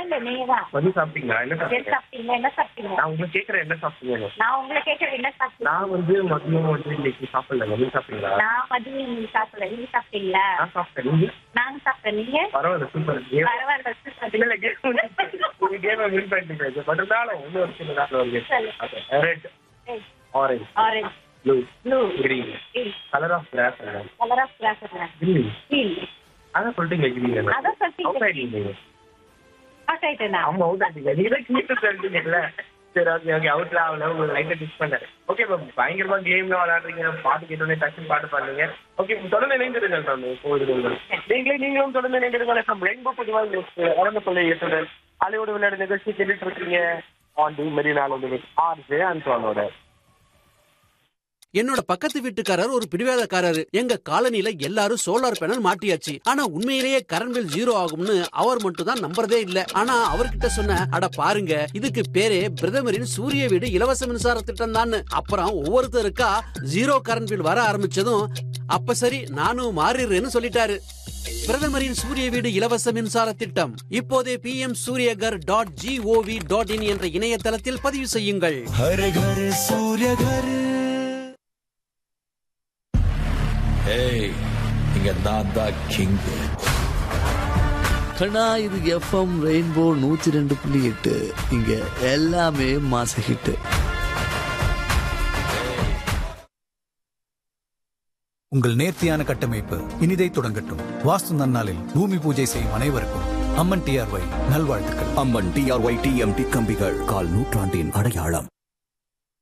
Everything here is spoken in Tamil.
இல்ல நீங்க தான் வந்து சாப்பிட்டீங்களா என்ன என்ன சாப்பிட்டீங்க சாப்பிட்டீங்க என்ன சாப்பிட்டீங்க நான் உங்களுக்கு கேட்கறேன் என்ன சாப்பிட்டீங்க நான் உங்களை கேட்கறேன் என்ன சாப்பிட்டீங்க நான் வந்து மதியம் வந்து இன்னைக்கு சாப்பிடல நீங்க சாப்பிட்டீங்களா நான் மதியம் நீங்க சாப்பிடல நீங்க சாப்பிட்டீங்களா நான் சாப்பிட்டேன் நீங்க நாங்க சாப்பிட்டேன் நீங்க பரவாயில்ல சூப்பர் கேம் பரவாயில்ல இல்ல இல்ல கேம் நீங்க கேம் வின் பண்ணிட்டீங்க பட் இருந்தாலும் இன்னும் ஒரு சின்ன காட்டில் ஒரு சொல்லு. Game red orange orange blue blue green colour of grass colour of glass green feel அதான் சொல்லிட்டீங்க கிரீன் அதான் சொல்லிட்டீங்க. அவுட் ஆயிட்டீங்க அவுட் ஆயிட்டேனா ஆமா அவுட் ஆயிட்டீங்க நீங்க தான் கீழே சொல்லிட்டீங்கல்ல சரி ஓகே ஓகே அவுட் ஆகல உங்களுக்கு லைட்டா டிஸ் பண்ணாரு ஓகே மேம் பயங்கரமா கேம்ல விளையாடுறீங்க பாட்டு கேட்டோடனே டக்குன்னு பாட்டு பாடுறீங்க ஓகே தொடர்ந்து இணைந்திருங்கள் மேம் போகுது நீங்களே நீங்களும் தொடர்ந்து இணைந்திருங்கள் நம்ம ரெயின்போ பதிவாக வளர்ந்த பிள்ளை இயக்குனர் அலையோட விளையாடு நிகழ்ச்சி கேட்டுட்டு இருக்கீங்க ஆன் டி மெரினால ஆர்ஜே அன்றானோட என்னோட பக்கத்து வீட்டுக்காரர் ஒரு பிடிவாதக்காரரு எங்க காலனில எல்லாரும் சோலார் பேனல் மாட்டியாச்சு ஆனா உண்மையிலேயே கரண்ட் பில் ஜீரோ ஆகும்னு அவர் மட்டும் தான் நம்புறதே இல்ல ஆனா அவர்கிட்ட சொன்ன அட பாருங்க இதுக்கு பேரே பிரதமரின் சூரிய வீடு இலவச மின்சார திட்டம் தான் அப்புறம் ஒவ்வொருத்தருக்கா ஜீரோ கரண்ட் பில் வர ஆரம்பிச்சதும் அப்ப சரி நானும் மாறிடுறேன்னு சொல்லிட்டாரு பிரதமரின் சூரிய வீடு இலவச மின்சார திட்டம் இப்போதே P M Suryaghar dot G O V dot in என்ற இணையதளத்தில் பதிவு செய்யுங்கள் हर घर सूर्य घर ஏய் இங்க நான் தான் கிங் கண்ணா இது எஃப்எம் ரெயின்போ நூத்தி ரெண்டு புள்ளி எட்டு இங்க எல்லாமே மாச ஹிட்டு உங்கள் நேர்த்தியான கட்டமைப்பு இனிதை தொடங்கட்டும் வாஸ்து நன்னாளில் பூமி பூஜை செய்யும் அனைவருக்கும் அம்மன் டிஆர்ஒய் நல்வாழ்த்துக்கள் அம்மன் டிஆர்ஒய் டிஎம்டி கம்பிகள் கால் நூற்றாண்டின் அடையாளம்